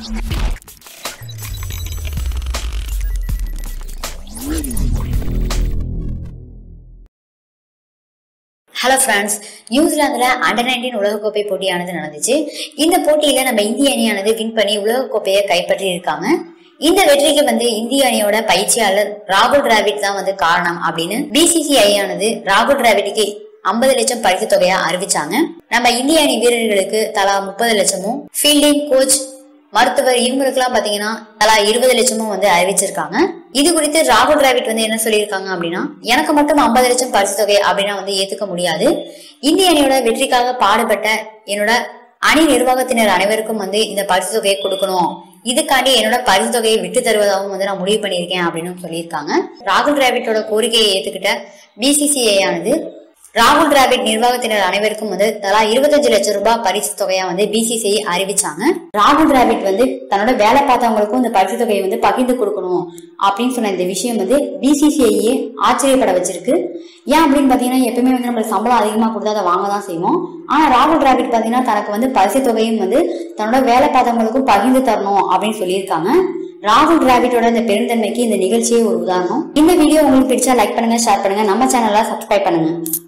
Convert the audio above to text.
hello friends நியூசிலாந்துல under nineteen உலகக்கோப்பை போட்டியானது நடந்துச்சு இந்த போட்டியில நம்ம இந்திய அணியானது வின் பண்ணி உலகக்கோப்பையை கைப்பற்றி இருக்காங்க இந்த வெற்றிக்கு வந்து இந்திய அணியோட பயிற்சியாளர் ராகுல் டிராவிட் தான் வந்து காரணம் அப்படின்னு பிசிசிஐ ஆனது ராகுல் டிராவிட்டுக்கு ஐம்பது லட்சம் பரிசு தொகையா அறிவிச்சாங்க நம்ம இந்திய அணி வீரர்களுக்கு தலா முப்பது லட்சமும் ஃபீல்டிங் கோச் மருத்துவர் இவங்களுக்குலாம் பாத்தீங்கன்னா தலா இருபது லட்சமும் வந்து அறிவிச்சிருக்காங்க இது குறித்து ராகுல் டிராவிட் வந்து என்ன சொல்லியிருக்காங்க அப்படின்னா எனக்கு மட்டும் ஐம்பது லட்சம் பரிசு தொகை அப்படின்னா வந்து ஏத்துக்க முடியாது இந்திய அணியோட வெற்றிக்காக பாடுபட்ட என்னோட அணி நிர்வாகத்தினர் அனைவருக்கும் வந்து இந்த பரிசு தொகையை கொடுக்கணும் இதுக்காண்டி என்னோட பரிசு தொகையை விட்டு தருவதாகவும் வந்து நான் முடிவு பண்ணியிருக்கேன் அப்படின்னு சொல்லியிருக்காங்க ராகுல் டிராவிட்டோட கோரிக்கையை ஏத்துக்கிட்ட பிசிசிஐ ஆனது ராகுல் டிராவிட் நிர்வாகத்தினர் அனைவருக்கும் வந்து தலா இருபத்தஞ்சு லட்சம் ரூபாய் பரிசு தொகையா வந்து பிசிசிஐ அறிவிச்சாங்க ராகுல் டிராவிட் வந்து தன்னோட வேலை பார்த்தவங்களுக்கும் இந்த பரிசு தொகையை வந்து பகிர்ந்து கொடுக்கணும் அப்படின்னு சொன்ன இந்த விஷயம் வந்து பிசிசிஐயே ஆச்சரியப்பட வச்சிருக்கு ஏன் அப்படின்னு பாத்தீங்கன்னா எப்பவுமே வந்து நம்மளுக்கு சம்பளம் அதிகமா கொடுத்தா அதை வாங்க தான் செய்வோம் ஆனா ராகுல் டிராவிட் பாத்தீங்கன்னா தனக்கு வந்து பரிசு தொகையும் வந்து தன்னோட வேலை பார்த்தவங்களுக்கும் பகிர்ந்து தரணும் அப்படின்னு சொல்லியிருக்காங்க ராகுல் டிராவிட்டோட இந்த பெருந்தன்மைக்கு இந்த நிகழ்ச்சியே ஒரு உதாரணம் இந்த வீடியோ உங்களுக்கு பிடிச்சா லைக் பண்ணுங்க ஷேர் பண்ணுங்க நம்ம சேனலை சப்ஸ்கிரைப் பண்ணுங்க